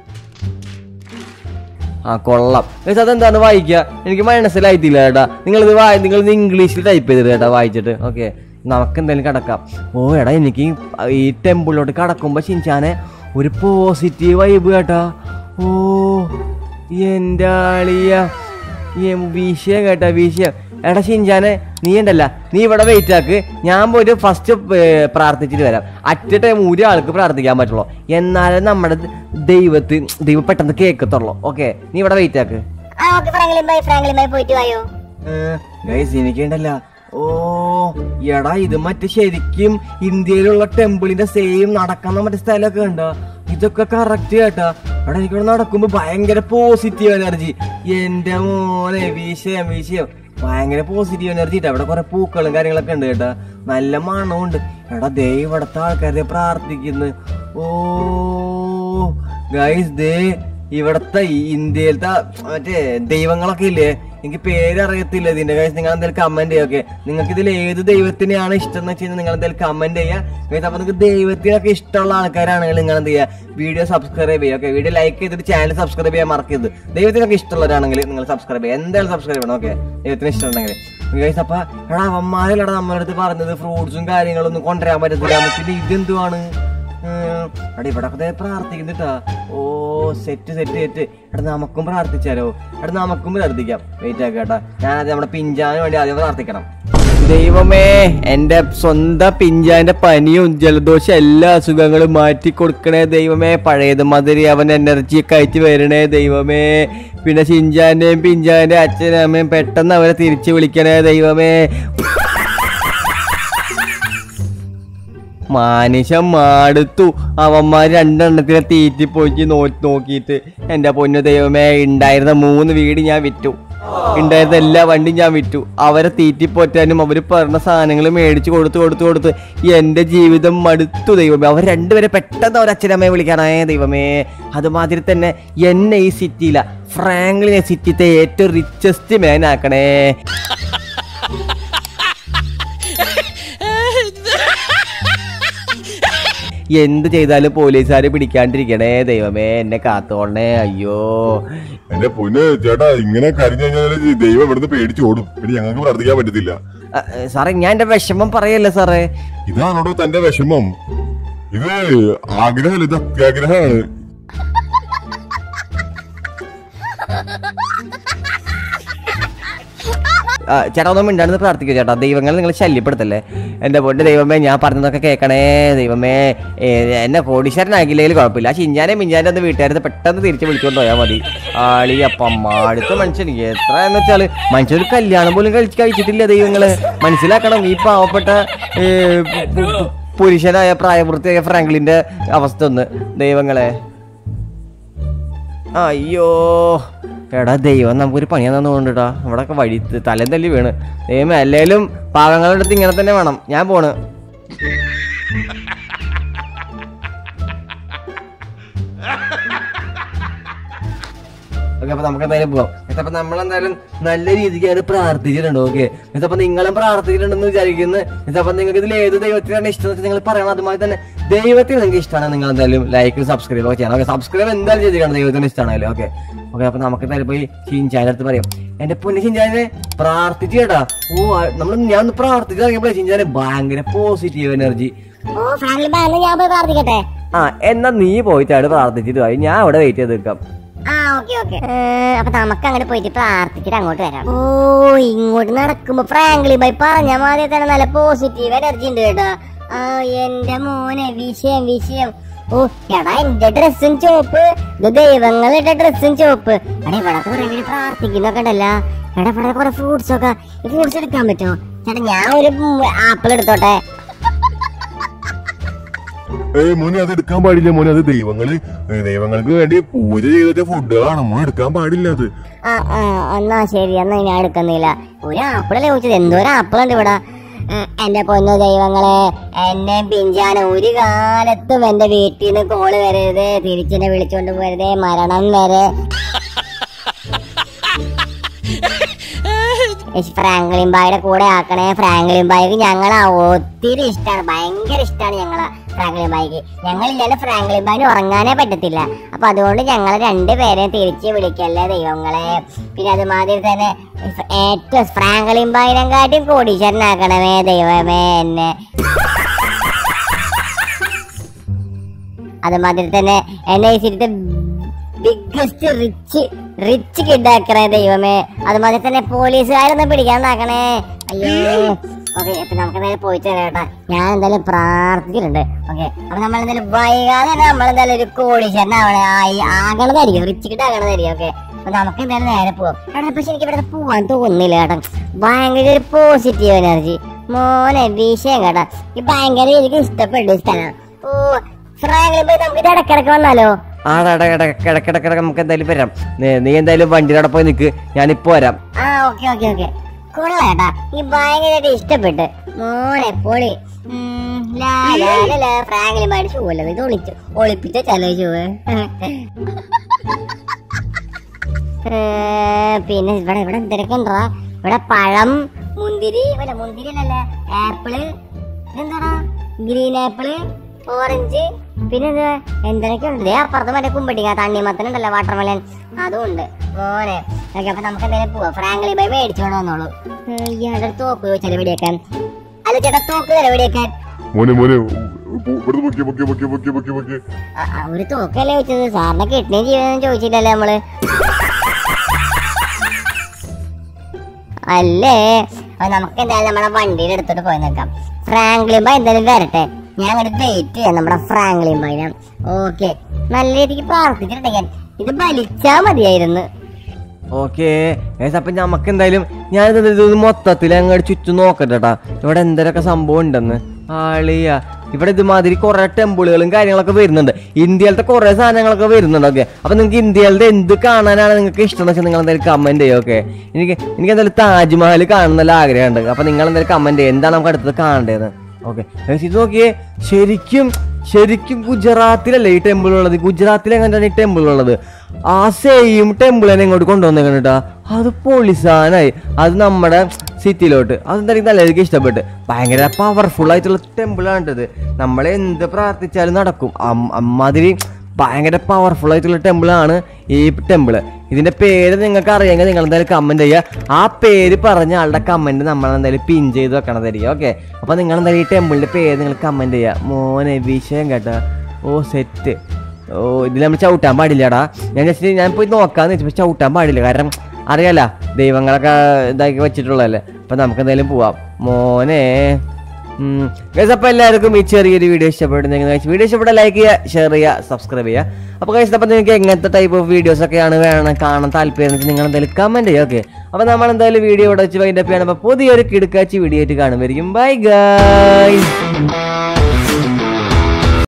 ആ കൊള്ളാം പക്ഷെ അതെന്താണ് വായിക്കുക എനിക്ക് മനസ്സിലായിട്ടില്ല കേട്ടാ നിങ്ങളിത് വായി നിങ്ങൾ ഇത് ഇംഗ്ലീഷിൽ ടൈപ്പ് ചെയ്തിട്ട് കേട്ടാ വായിച്ചിട്ട് ഓക്കെ നമുക്ക് എന്തായാലും കിടക്കാം ഓ എടാ എനിക്ക് ഈ ടെമ്പിളിലോട്ട് കടക്കുമ്പോ ചിഞ്ചാനെ ഒരു പോസിറ്റീവ് വൈബ് കേട്ടാ ഓ എൻ്റെ ആളിയ ഈ വിഷയം കേട്ടാ വിഷയം എടാ ഷിൻജാനെ നീ ഉണ്ടല്ല നീ ഇവിടെ വെയിറ്റ് ആക്ക് ഞാൻ പോയിട്ട് ഫസ്റ്റ് പ്രാർത്ഥിച്ചിട്ട് വരാം അറ്റ് ടൈം ഒരു ആൾക്ക് പ്രാർത്ഥിക്കാൻ പറ്റുള്ളൂ എന്നാലേ നമ്മുടെ ദൈവത്തിൽ ദൈവം പെട്ടെന്ന് കേൾക്കത്തുള്ളൂ ഓക്കെ നീ ഇവിടെ വെയിറ്റ് ആക്ക് ആ ഓക്കെ ഫ്രാങ്ക്ലിൻ ബൈ ഫ്രാങ്ക്ലിൻ ബൈ പോയിട്ട് വായോ ഗൈസ് എനിക്കുണ്ടല്ല ഓ എടാ ഇത് മറ്റേ ശരിക്കും ഇന്ത്യയിലുള്ള ടെമ്പിളിന്റെ സെയിം നടക്കുന്ന മറ്റേ സ്ഥലമൊക്കെ ഉണ്ടോ ഇതൊക്കെ കറക്റ്റ് കേട്ടാ എടാ എനിക്കിവിടെ നടക്കുമ്പോ ഭയങ്കര പോസിറ്റീവ് എനർജി എന്റെ മോനെ വിഷയം വിഷയം ഭയങ്കര പോസിറ്റീവ് എനർജി ഇട്ടാ ഇവിടെ കുറെ പൂക്കളും കാര്യങ്ങളൊക്കെ ഉണ്ട് കേട്ടാ നല്ല മണമുണ്ട് എടാ ദേ ഇവിടത്തെ ആൾക്കാരെ പ്രാർത്ഥിക്കുന്നു ഓ ഗൈസ് ദേ ഇവിടത്തെ ഈ ഇന്ത്യയിലത്തെ മറ്റേ ദൈവങ്ങളൊക്കെ ഇല്ലേ എനിക്ക് പേരറിയത്തില്ല ഇതിന്റെ കാര്യം നിങ്ങൾ എന്തെങ്കിലും കമന്റ് ചെയ്യൊക്കെ നിങ്ങൾക്ക് ഇതിൽ ഏത് ദൈവത്തിനെയാണ് ഇഷ്ടം എന്ന് വെച്ച് കഴിഞ്ഞാൽ നിങ്ങൾ എന്തെങ്കിലും കമന്റ് ചെയ്യുക guys, അപ്പൊ നിങ്ങൾക്ക് ദൈവത്തിനൊക്കെ ഇഷ്ടമുള്ള ആൾക്കാരാണെങ്കിൽ നിങ്ങൾ എന്ത് ചെയ്യുക വീഡിയോ സബ്സ്ക്രൈബ് ചെയ്യുക ഓക്കെ വീഡിയോ ലൈക്ക് ചെയ്തിട്ട് ചാനൽ സബ്സ്ക്രൈബ് ചെയ്യാൻ മറക്കരുത് ദൈവത്തിനൊക്കെ ഇഷ്ടമുള്ളവരാണെങ്കിൽ നിങ്ങൾ സബ്സ്ക്രൈബ് ചെയ്യുക എന്തായാലും സബ്സ്ക്രൈബ് ചെയ്യണം ഓക്കെ ദൈവത്തിന് ഇഷ്ടമുണ്ടെങ്കിൽ ഗൈസ് അപ്പൊ എടാ അവന്മാരല്ലടാ നമ്മുടെ അടുത്ത് പറഞ്ഞത് ഫ്രൂട്ട്സും കാര്യങ്ങളൊന്നും കൊണ്ടുവരാൻ പറ്റത്തില്ല പിന്നെ ഇതെന്തുവാണ് ഉം. എടാ ഇവിടെ ദേ പ്രാർത്ഥിക്കുന്നിട്ടാ ഓ സെറ്റ് സെറ്റ് സെറ്റ് എടാ നമുക്കും പ്രാർത്ഥിച്ചാലോ എടാ നമുക്കും പ്രാർത്ഥിക്കാം വെയിറ്റ് ആക്കാം കേട്ടാ ഞാൻ ആദ്യം നമ്മുടെ പിഞ്ചാന് വേണ്ടി ആദ്യം പ്രാർത്ഥിക്കണം ദൈവമേ എന്റെ സ്വന്തം പിഞ്ചാന്റെ പനിയും ജലദോഷം എല്ലാ അസുഖങ്ങളും മാറ്റി കൊടുക്കണേ ദൈവമേ പഴയത് മധുരി അവൻ എനർജി ഒക്കെ ആയിട്ട് വരണേ ദൈവമേ പിന്നെ ചിഞ്ചാന്റെയും പിഞ്ചാന്റെ അച്ഛനും അമ്മയും പെട്ടെന്ന് അവരെ തിരിച്ചു വിളിക്കണേ ദൈവമേ മാനുഷം മാടുത്തു അവന്മാർ രണ്ടെണ്ണത്തിനെ തീറ്റിപ്പൊഴിച്ച് നോ നോക്കിയിട്ട് എൻ്റെ പൊന്നു ദൈവമേ ഉണ്ടായിരുന്ന മൂന്ന് വീട് ഞാൻ വിറ്റു ഉണ്ടായിരുന്ന എല്ലാ വണ്ടിയും ഞാൻ വിറ്റു അവരെ തീറ്റിപ്പോറ്റാനും അവർ പറഞ്ഞ സാധനങ്ങൾ മേടിച്ച് കൊടുത്ത് കൊടുത്ത് കൊടുത്ത് എൻ്റെ ജീവിതം മടുത്തു ദൈവമേ അവർ രണ്ടുപേരെ പെട്ടെന്ന് അവർ അച്ഛനമ്മയെ വിളിക്കാനായ ദൈവമേ അതുമാതിരി തന്നെ എന്നെ ഈ സിറ്റിയില ഫ്രാങ്ക്ലിനെ സിറ്റിത്തെ ഏറ്റവും റിച്ചസ്റ്റ് മാൻ ആക്കണേ എന്ത് ചെയ്താലും പോലീസുകാർ പിടിക്കാണ്ടിരിക്കണേ ദൈവമേ എന്നെ കാത്തോളണേ അയ്യോ എന്റെ പൊന്ന് ചേട്ടാ ഇങ്ങനെ കരിഞ്ഞു കഴിഞ്ഞാല് ദൈവം ഇവിടുന്ന് പേടിച്ച് ഓടും പിന്നെ ഞങ്ങൾക്ക് പ്രാർത്ഥിക്കാൻ പറ്റത്തില്ല അ, സാറേ ഞാൻ എന്റെ വിഷമം പറയല്ലേ സാറേ ഇതാണോടോ തന്റെ വിഷമം ഇത് ആഗ്രഹമല്ല ഇത് അത്യാഗ്രഹമാണ് ആ, ചേട്ടാ ഒന്നും മിണ്ടാണെന്ന് പ്രാർത്ഥിക്കുക ചേട്ടാ ദൈവങ്ങൾ നിങ്ങൾ ശല്യപ്പെടുത്തല്ലേ എൻ്റെ പൊന്നെ ദൈവമേ ഞാൻ പറഞ്ഞതൊക്കെ കേൾക്കണേ ദൈവമേ ഏ, എന്നെ കോടീശ്വരനാകില്ലെങ്കിൽ കുഴപ്പമില്ല ആ ചിഞ്ചാനെ മിഞ്ചാനെ ഒന്ന് വീട്ടുകാരെ പെട്ടെന്ന് തിരിച്ച് വിളിച്ചുകൊണ്ട് പോയാൽ മതി ആളിയപ്പം അടുത്ത മനുഷ്യൻ എത്ര എന്ന് വെച്ചാൽ മനുഷ്യർ ഒരു കല്യാണം പോലും കഴിച്ച് കഴിച്ചിട്ടില്ല ദൈവങ്ങള് മനസ്സിലാക്കണം ഈ പാവപ്പെട്ട ഏ, പു- പു- പുരുഷനായ പ്രായപൂർത്തിയായ ഫ്രാങ്ക്ലിന്റെ അവസ്ഥ ഒന്ന് ദൈവങ്ങളെ അയ്യോ എടാ ദൈവം നമുക്കൊരു പണി തന്നു കൊണ്ടിട്ടാ ഇവിടെ ഒക്കെ വഴി തലം തല്ലി വീണ് ദൈവം അല്ലേലും പാവങ്ങളുടെ അടുത്ത് ഇങ്ങനെ തന്നെ വേണം ഞാൻ പോണ് ഓക്കെ അപ്പൊ നമുക്ക് എന്തായാലും പോവാം അപ്പൊ നമ്മൾ എന്തായാലും നല്ല രീതിക്ക് അത് പ്രാർത്ഥിച്ചിട്ടുണ്ട് ഓക്കെ അപ്പൊ നിങ്ങളും പ്രാർത്ഥിച്ചിട്ടുണ്ടെന്ന് വിചാരിക്കുന്നു അപ്പൊ നിങ്ങൾക്ക് ഇതിൽ ഏത് ദൈവത്തിനാണ് ഇഷ്ടം എന്ന് നിങ്ങൾ പറയണം അതുമായി തന്നെ ദൈവത്തിന് നിങ്ങൾക്ക് ഇഷ്ടമാണ് നിങ്ങൾ എന്തായാലും ലൈക്ക് സബ്സ്ക്രൈബ് ഒക്കെ ചെയ്യണം ഓക്കെ സബ്സ്ക്രൈബ് എന്തായാലും ചെയ്തിരിക്കണം ദൈവത്തിന് ഇഷ്ടമാണല്ലോ ഓക്കെ ഓക്കെ അപ്പൊ നമുക്ക് എന്തായാലും പോയി ഷിൻചാൻ്റെ അടുത്ത് പറയാം എന്റെ പൊന്നു ഷിൻചാനെ പ്രാർത്ഥിച്ചു കേട്ടാ ഓ നമ്മൾ ഞാൻ ഒന്ന് പ്രാർത്ഥിച്ചു ഇറങ്ങിയപ്പോഴേ ഷിൻചാനെ ഭയങ്കര പോസിറ്റീവ് എനർജി ഓ ഫ്രാങ്ക്ലിൻ ബൈ എന്നാ ഞാൻ പോയി പ്രാർത്ഥിക്കട്ടെ ആ എന്നാ നീ പോയിട്ട് അവിടെ പ്രാർത്ഥിച്ചിട്ട് പോയി ഞാൻ അവിടെ വെയിറ്റ് ചെയ്ത് നിൽക്കാം ആ ഓക്കെ ഓക്കെ അപ്പൊ നമുക്ക് അങ്ങോട്ട് പോയിട്ട് പ്രാർത്ഥിച്ചിട്ട് അങ്ങോട്ട് വരാം ഓ ഇങ്ങോട്ട് നടക്കുമ്പോ ഫ്രാങ്ക്ലി ബൈ പറഞ്ഞ മാതിരി തന്നെ നല്ല പോസിറ്റീവ് എനർജി ഉണ്ട് കേട്ടോ ആ എന്റെ മോനെ വിഷയം വിഷയം ഓ എടാ എന്റെ ഡ്രസ്സും ചോപ്പ് ഇത് ദൈവങ്ങളുടെ ഡ്രസ്സും ചോപ്പ് എടാ ഇവിടെ കുറെ പേര് പ്രാർത്ഥിക്കുന്നൊക്കെ ഉണ്ടല്ലോ എടാ ഇവിടെ കുറെ ഫ്രൂട്ട്സ് ഒക്കെ ഈ ഫ്രൂട്ട്സ് എടുക്കാൻ പറ്റുമോ ചേട്ടാ ഞാൻ ഒരു ആപ്പിൾ എടുത്തോട്ടെ ഏയ് മോനെ അത് എടുക്കാൻ പാടില്ല മോനെ അത് ദൈവങ്ങള് ഏ, ദൈവങ്ങൾക്ക് വേണ്ടി പൂജ ചെയ്തിട്ട് ഫുഡുകളാണ് മോൻ എടുക്കാൻ പാടില്ല അത് ആ ആ എന്നാ ശരി എന്നാ ഞാൻ എടുക്കുന്നില്ല ഒരു ആപ്പിളല്ലേ ചോദിച്ചത് എന്തോരം ആപ്പിൾ ഉണ്ട് ഇവിടെ ആ, എന്റെ പൊന്നു ദൈവങ്ങളെ എന്നെ പിഞ്ചാന ഒരു കാലത്തും എന്റെ വീട്ടിൽ നിന്ന് കോള് വരരുത് തിരിച്ചെന്നെ വിളിച്ചോണ്ട് പോരുതേ മരണം വരെ ഫ്രാങ്ക്ലിൻ ബായുടെ കൂടെ ആക്കണേ ഫ്രാങ്ക്ലിൻ ബായിക്ക് ഞങ്ങളെ ഒത്തിരി ഇഷ്ടമാണ് ഭയങ്കര ഇഷ്ടമാണ് ഞങ്ങളെ ഫ്രാങ്ക്ലിൻ ബായിക്ക് ഞങ്ങളില്ലാണ്ട് ഫ്രാങ്ക്ലിൻ ബായിന് ഉറങ്ങാനേ പറ്റത്തില്ല അപ്പൊ അതുകൊണ്ട് ഞങ്ങൾ രണ്ടുപേരെയും തിരിച്ച് വിളിക്കല്ലേ ദൈവങ്ങളെ പിന്നെ അതുമാതിരി തന്നെ ഏറ്റവും ഫ്രാങ്ക്ലിൻ ബായിനെക്കാട്ടും കോടീശ്വരനാക്കണമേ ദൈവമേ എന്നെ അതുമാതിരി തന്നെ എന്നെ ഇച്ചിരിത്തെ ബിഗ്ഗസ്റ്റ് റിച്ച് റിച്ച് കിഡാക്കണേ ദൈവമേ അതുമാതിരി തന്നെ പോലീസുകാരൊന്നും പിടിക്കാണ്ടാക്കണേ അയ്യോ ഓക്കെ ഇപ്പൊ നമുക്ക് എന്തായാലും പോയിട്ട് വരാം കേട്ടാ ഞാൻ എന്തായാലും പ്രാർത്ഥിച്ചിട്ടുണ്ട് ഓക്കെ അപ്പൊ നമ്മൾ എന്തായാലും വൈകാതെ തന്നെ നമ്മൾ എന്തായാലും ഒരു കോടീശ്വരനാവണേ ആയി ആകണതായിരിക്കും റിച്ച് കിഡ് ആകണതായിരിക്കും ഓക്കെ അപ്പൊ നമുക്ക് എന്തായാലും നേരെ പോവാം എടാ പക്ഷെ എനിക്ക് ഇവിടെ പോവാൻ തോന്നുന്നില്ല കേട്ടോ ഭയങ്കര ഒരു പോസിറ്റീവ് എനർജി മോനെ വിഷയം കേട്ടാ ഈ ഭയങ്കര എനിക്ക് ഇഷ്ടപ്പെട്ട ഈ സ്ഥലം ഓ ഫ്രാങ്ക്ലിൻ പോയി നമുക്ക് ഇത് ഇടക്കിടക്ക് വന്നാലോ ആടാ കിടക്കിടക്കിടക്ക് നമുക്ക് എന്തായാലും വരാം നീ- നീ എന്തായാലും വണ്ടിയുടെ അവിടെ പോയി നിൽക്ക് ഞാനിപ്പോ വരാം ആ ഓക്കെ ഓക്കെ ഓക്കെ കൊള്ളാട്ടാ ഈ ഭയങ്കരമായിട്ട് ഇഷ്ടപ്പെട്ട് മോനെ പൊളി ഉം, ലാ, ലാ, ലാ, ലാ. ഫ്രാങ്ക്ലിൻ ബായുടെ ഷൂ അല്ലേ ഇത് ഒളിച്ചു ഒളിപ്പിച്ച ചല ഷൂ പിന്നെ ഇവിടെ ഇവിടെ എന്തൊക്കെ ഉണ്ടോ ഇവിടെ പഴം മുന്തിരി അല്ല മുന്തിരി അല്ലല്ലേ ആപ്പിള് ഇതെന്താടാ ഗ്രീൻ ആപ്പിള് ഓറഞ്ച് പിന്നെ എന്താ എന്തൊക്കെ ഉണ്ട് ദേ അപ്പുറത്ത് മറ്റേ കുമ്പട്ടിക്ക തണ്ണിമത്തൻ ഉണ്ടല്ലോ വാട്ടർമെലൻ അതും ഉണ്ട് മോനെ ഓക്കെ അപ്പൊ നമുക്ക് എന്തായാലും പോവാം ഫ്രാങ്ക്ലി ബൈ മേടിച്ചോണ്ട് വന്നോളൂ ഏഹ്, ഇയാളുടെ ഒരു തോക്ക് ചോദിച്ചാൽ വെടിയേക്കാൻ അല്ല ചേട്ടാ തോക്ക് തരാം വെടിയേക്കാൻ മോനെ മോനെ ഇവിടെ പൊക്കി പൊക്കി പൊക്കി പൊക്കി പൊക്കി പൊക്കി ആ, ആ, ഒരു തോക്കല്ലേ ചോദിച്ചത് സാറിനെ കിഡ്നി ജീവനൊന്നും ചോദിച്ചില്ലല്ലേ നമ്മള് അല്ലേ അപ്പൊ നമുക്ക് എന്തായാലും നമ്മുടെ വണ്ടിയിൽ എടുത്തോട്ട് പോയി നിൽക്കാം ഫ്രാങ്ക്ലിൻ ബൈ എന്തായാലും വരട്ടെ ഞാൻ അങ്ങോട്ട് വെയിറ്റ് ചെയ്യാം നമ്മുടെ ഫ്രാങ്ക്ലിൻ ബൈനെ ഓക്കെ നല്ല രീതിക്ക് പ്രാർത്ഥിച്ചിട്ടുണ്ട് ഞാൻ ഇത് വലിച്ചാ മതിയായിരുന്നു ഓക്കെ അപ്പൊ നമുക്ക് എന്തായാലും ഞാൻ ഇത് മൊത്തത്തിൽ അങ്ങോട്ട് ചുറ്റും നോക്കട്ടെ കേട്ടാ ഇവിടെ എന്തൊക്കെ സംഭവം ഉണ്ടെന്ന് ആളിയ ഇവിടെ ഇതുമാതിരി കുറെ ടെമ്പിളുകളും കാര്യങ്ങളൊക്കെ വരുന്നുണ്ട് ഇന്ത്യയിലത്തെ കുറെ സാധനങ്ങളൊക്കെ വരുന്നുണ്ട് ഓക്കെ അപ്പൊ നിങ്ങൾക്ക് ഇന്ത്യയിലത്തെ എന്ത് കാണാനാണ് നിങ്ങൾക്ക് ഇഷ്ടം എന്ന് വെച്ചാൽ നിങ്ങൾ എന്തായാലും കമന്റ് ചെയ്യും ഓക്കെ എനിക്ക് എനിക്ക് എന്തായാലും താജ്മഹൽ കാണുന്ന നല്ല ആഗ്രഹമുണ്ട് അപ്പൊ നിങ്ങൾ എന്തായാലും കമന്റ് ചെയ്യും എന്താണ് നമുക്ക് അടുത്തത് കാണേണ്ടത് ഓക്കെ ഇത് നോക്കിയേ ശരിക്കും ശരിക്കും ഗുജറാത്തിലല്ലേ ഈ ടെമ്പിൾ ഉള്ളത് ഗുജറാത്തിൽ എങ്ങനെയാണ് ഈ ടെമ്പിൾ ഉള്ളത് ആ സെയിം ടെമ്പിൾ തന്നെ ഇങ്ങോട്ട് കൊണ്ടുവന്നേക്കണം കേട്ടാ അത് പൊളിസാനായി അത് നമ്മുടെ സിറ്റിയിലോട്ട് അതെന്തായാലും നല്ല എനിക്ക് ഇഷ്ടപ്പെട്ട് ഭയങ്കര പവർഫുൾ ആയിട്ടുള്ള ടെമ്പിൾ ആണിട്ടത് നമ്മൾ എന്ത് പ്രാർത്ഥിച്ചാലും നടക്കും അം- അമ്മാതിരി ഭയങ്കര പവർഫുൾ ആയിട്ടുള്ള ടെമ്പിൾ ആണ് ഈ ടെമ്പിൾ ഇതിന്റെ പേര് നിങ്ങൾക്ക് അറിയാമെങ്കിൽ നിങ്ങൾ എന്തായാലും കമന്റ് ചെയ്യുക ആ പേര് പറഞ്ഞ ആളുടെ കമന്റ് നമ്മൾ എന്തായാലും പിൻ ചെയ്ത് വെക്കണതായിരിക്കും ഓക്കെ അപ്പൊ നിങ്ങൾ എന്തായാലും ഈ ടെമ്പിളിന്റെ പേര് നിങ്ങൾ കമന്റ് ചെയ്യുക മോനെ വിഷയം കേട്ടാ ഓ സെറ്റ് ഓ ഇതിൽ നമ്മൾ ചവിട്ടാൻ പാടില്ലടാ ഞാൻ ജസ്റ്റ് ഞാൻ പോയി നോക്കാന്ന് വെച്ചപ്പോൾ ചവിട്ടാൻ പാടില്ല കാരണം അറിയാല ദൈവങ്ങളൊക്കെ ഇതാക്കി വെച്ചിട്ടുള്ളതല്ലേ അപ്പൊ നമുക്ക് എന്തായാലും പോവാം മോനെ ഗൈസ് അപ്പോൾ എല്ലാവർക്കും ഈ ചെറിയൊരു വീഡിയോ ഇഷ്ടപ്പെടുന്നെങ്കിൽ ഗൈസ് വീഡിയോ ഇഷ്ടപ്പെട്ട ലൈക്ക് ചെയ്യുക ഷെയർ ചെയ്യുക സബ്സ്ക്രൈബ് ചെയ്യുക അപ്പോൾ ഗൈസ് അപ്പോൾ നിങ്ങൾക്ക് എങ്ങനത്തെ ടൈപ്പ് ഓഫ് വീഡിയോസ് ഒക്കെയാണ് വേണം കാണാൻ താല്പര്യം എന്ന് വെച്ചാൽ നിങ്ങൾ എന്തായാലും കമൻറ്റ് ചെയ്യുക ഓക്കെ അപ്പോൾ നമ്മൾ എന്തായാലും വീഡിയോ ഇവിടെ വെച്ച് വൈൻഡപ്പ് ചെയ്യണം അപ്പോൾ പുതിയൊരു കിടക്കാച്ചി വീഡിയോ ആയിട്ട് കാണുമായിരിക്കും ബൈ ഗൈസ്